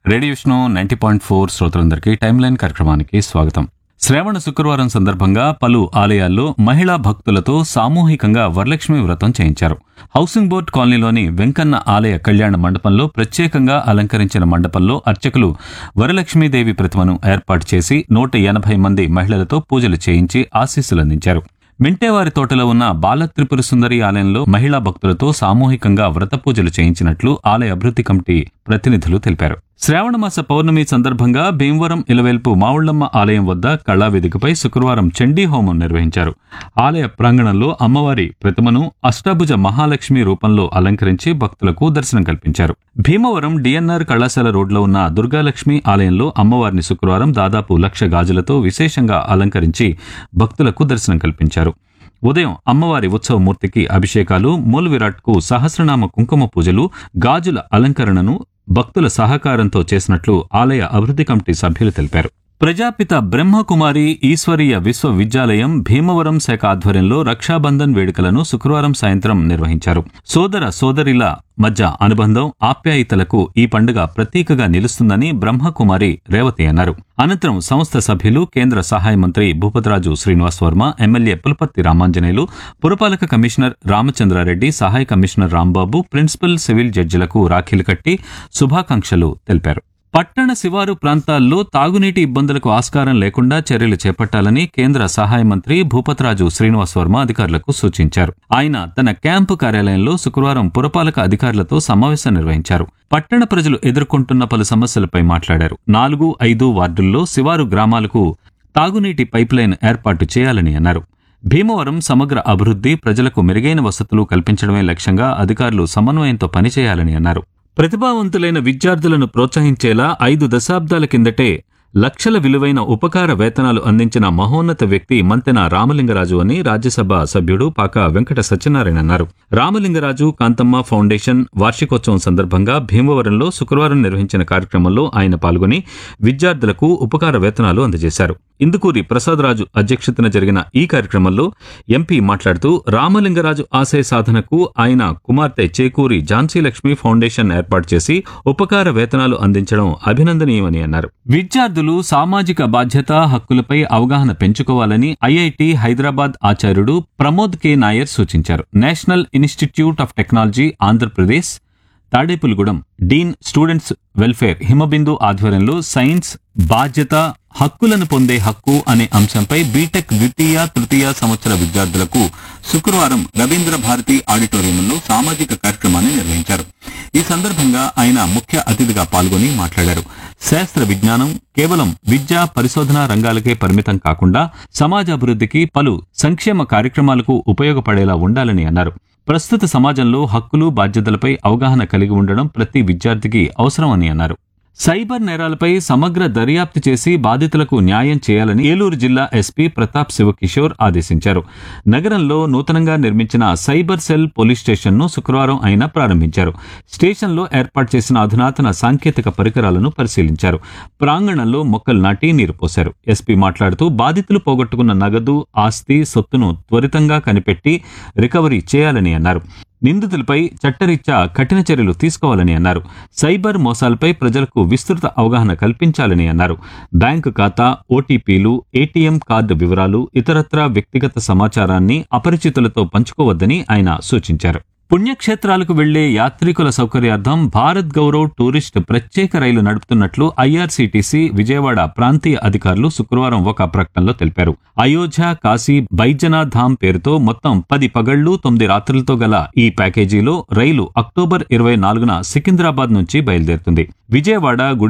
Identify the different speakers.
Speaker 1: radio Vishnu ninety point four శ్రోతలందరికీ time line కార్యక్రమానికి స్వాగతం శ్రావణ శుక్రవారం సందర్భంగా పలు ఆలయాల్లో మహిళా భక్తులతో సామూహికంగా వరలక్ష్మి వ్రతం చేయించారు హౌసింగ్ బోర్డ్ కాలనీలోని వెంకన్న ఆలయ కళ్యాణ మండపంలో ప్రత్యేకంగా అలంకరించిన మండపంలో అర్చకులు వరలక్ష్మీదేవి ప్రతిమను ఏర్పాటు చేసి నూట ఎనభై మంది మహిళలతో పూజలు చేయించి ఆశీస్సులందించారు మింటేవారి తోటలో ఉన్న బాల త్రిపుర సుందరి ఆలయంలో మహిళా భక్తులతో సామూహికంగా వ్రత పూజలు చేయించినట్లు ఆలయ అభివృద్ధి కమిటీ ప్రతినిధులు తెలిపారు శ్రావణమాస పౌర్ణమి సందర్భంగా భీమవరం ఇలవేల్పు మావుళ్లమ్మ ఆలయం వద్ద కళావేదికపై శుక్రవారం చండీ హోమం నిర్వహించారు ఆలయ ప్రాంగణంలో అమ్మవారి ప్రతిమను అష్టాభుజ మహాలక్ష్మి రూపంలో అలంకరించి భక్తులకు దర్శనం కల్పించారు భీమవరం డిఎన్ఆర్ కళాశాల రోడ్లో ఉన్న దుర్గాలక్ష్మి ఆలయంలో అమ్మవారిని శుక్రవారం దాదాపు లక్ష గాజులతో విశేషంగా అలంకరించి భక్తులకు దర్శనం కల్పించారు ఉదయం అమ్మవారి ఉత్సవమూర్తికి అభిషేకాలు మూల విరాట్కు సహస్రనామ కుంకుమ పూజలు గాజుల అలంకరణను భక్తుల సహకారంతో చేసినట్లు ఆలయ అభివృద్ధి కమిటీ సభ్యులు తెలిపారు ప్రజాపిత బ్రహ్మకుమారి ఈశ్వరీయ విశ్వవిద్యాలయం భీమవరం శాఖ ఆధ్వర్యంలో రక్షాబంధన్ వేడుకలను శుక్రవారం సాయంత్రం నిర్వహించారు సోదర సోదరిల మధ్య అనుబంధం ఆప్యాయతలకు ఈ పండుగ ప్రతీకగా నిలుస్తుందని బ్రహ్మకుమారి రేవతి అన్నారు అనంతరం సంస్థ సభ్యులు కేంద్ర సహాయ మంత్రి భూపతిరాజు శ్రీనివాస్ వర్మ ఎమ్మెల్యే పులపర్తి రామాంజనేయులు పురపాలక కమిషనర్ రామచంద్రారెడ్డి సహాయ కమిషనర్ రాంబాబు ప్రిన్సిపల్ సివిల్ జడ్జిలకు రాఖీలు కట్టి శుభాకాంక్షలు తెలిపారు పట్టణ శివారు ప్రాంతాల్లో తాగునీటి ఇబ్బందులకు ఆస్కారం లేకుండా చర్యలు చేపట్టాలని కేంద్ర సహాయ మంత్రి భూపతిరాజు శ్రీనివాస్ వర్మ అధికారులకు సూచించారు ఆయన తన క్యాంపు కార్యాలయంలో శుక్రవారం పురపాలక అధికారులతో సమావేశం నిర్వహించారు పట్టణ ప్రజలు ఎదుర్కొంటున్న పలు సమస్యలపై మాట్లాడారు నాలుగు ఐదు వార్డుల్లో శివారు గ్రామాలకు తాగునీటి పైప్లైన్ ఏర్పాటు చేయాలని అన్నారు భీమవరం సమగ్ర అభివృద్ధి ప్రజలకు మెరుగైన వసతులు కల్పించడమే లక్ష్యంగా అధికారులు సమన్వయంతో పనిచేయాలని అన్నారు ప్రతిభావంతులైన విద్యార్థులను ప్రోత్సహించేలా ఐదు దశాబ్దాల కిందటే లక్షల విలువైన ఉపకార వేతనాలు అందించిన మహోన్నత వ్యక్తి మంతెన రామలింగరాజు అని రాజ్యసభ సభ్యుడు పాక వెంకట సత్యనారాయణ అన్నారు రామలింగరాజు కాంతమ్మ ఫౌండేషన్ వార్షికోత్సవం సందర్భంగా భీమవరంలో శుక్రవారం నిర్వహించిన కార్యక్రమంలో ఆయన పాల్గొని విద్యార్థులకు ఉపకార వేతనాలు అందజేశారు ఇందుకూరి ప్రసాదరాజు అధ్యక్షతన జరిగిన ఈ కార్యక్రమంలో ఎంపీ మాట్లాడుతూ రామలింగరాజు ఆశయ సాధనకు ఆయన కుమార్తె చేకూరి ఝాన్సీ లక్ష్మి ఫౌండేషన్ ఏర్పాటు చేసి ఉపకార వేతనాలు అందించడం అభినందనీయమని అన్నారు విద్యార్థులు సామాజిక బాధ్యత హక్కులపై అవగాహన పెంచుకోవాలని ఐఐటి హైదరాబాద్ ఆచార్యుడు ప్రమోద్ కె నాయర్ సూచించారు National Institute of Technology Andhra Pradesh Tadepalligudem dean students welfare Himabindu ఆధ్వర్యంలో సైన్స్ బాధ్యత హక్కులను పొందే హక్కు అనే అంశంపై బీటెక్ ద్వితీయ తృతీయ సంవత్సర విద్యార్థులకు శుక్రవారం రవీంద్ర భారతి ఆడిటోరియంలో సామాజిక కార్యక్రమాన్ని నిర్వహించారు ఈ సందర్భంగా ఆయన ముఖ్య అతిథిగా పాల్గొని మాట్లాడారు శాస్త్ర విజ్ఞానం కేవలం విద్యా పరిశోధన రంగాలకే పరిమితం కాకుండా సమాజాభివృద్ధికి పలు సంక్షేమ కార్యక్రమాలకు ఉపయోగపడేలా ఉండాలని అన్నారు ప్రస్తుత సమాజంలో హక్కులు బాధ్యతలపై అవగాహన కలిగి ఉండడం ప్రతి విద్యార్థికి అవసరమని అన్నారు సైబర్ నేరాలపై సమగ్ర దర్యాప్తు చేసి బాధితులకు న్యాయం చేయాలని ఏలూరు జిల్లా ఎస్పీ ప్రతాప్ శివకిషోర్ ఆదేశించారు నగరంలో నూతనంగా నిర్మించిన సైబర్ సెల్ పోలీస్ స్టేషన్ను శుక్రవారం ఆయన ప్రారంభించారు స్టేషన్లో ఏర్పాటు చేసిన అధునాతన సాంకేతిక పరికరాలను పరిశీలించారు ప్రాంగణంలో మొక్కలు నాటి నీరు పోశారు ఎస్పీ మాట్లాడుతూ బాధితులు పోగొట్టుకున్న నగదు ఆస్తి సొత్తును త్వరితంగా కనిపెట్టి రికవరీ చేయాలని అన్నారు నిందితులపై చట్టరీత్యా కఠిన చర్యలు తీసుకోవాలని అన్నారు సైబర్ మోసాలపై ప్రజలకు విస్తృత అవగాహన కల్పించాలని అన్నారు బ్యాంకు ఖాతా ఓటీపీలు ఏటీఎం కార్డు వివరాలు ఇతరత్రా వ్యక్తిగత సమాచారాన్ని అపరిచితులతో పంచుకోవద్దని ఆయన సూచించారు పుణ్యక్షేత్రాలకు వెళ్లే యాత్రికుల సౌకర్యార్థం భారత్ గౌరవ్ టూరిస్ట్ ప్రత్యేక రైలు నడుపుతున్నట్లు ఐఆర్సీటీసీ విజయవాడ ప్రాంతీయ అధికారులు శుక్రవారం ఒక ప్రకటనలో తెలిపారు అయోధ్య కాశీ బైజనాథ్ ధామ్ పేరుతో మొత్తం పది పగళ్లు తొమ్మిది రాత్రులతో గల ఈ ప్యాకేజీలో రైలు అక్టోబర్ ఇరవై నాలుగున సికింద్రాబాద్ నుంచి బయలుదేరుతుంది విజయవాడ గుడి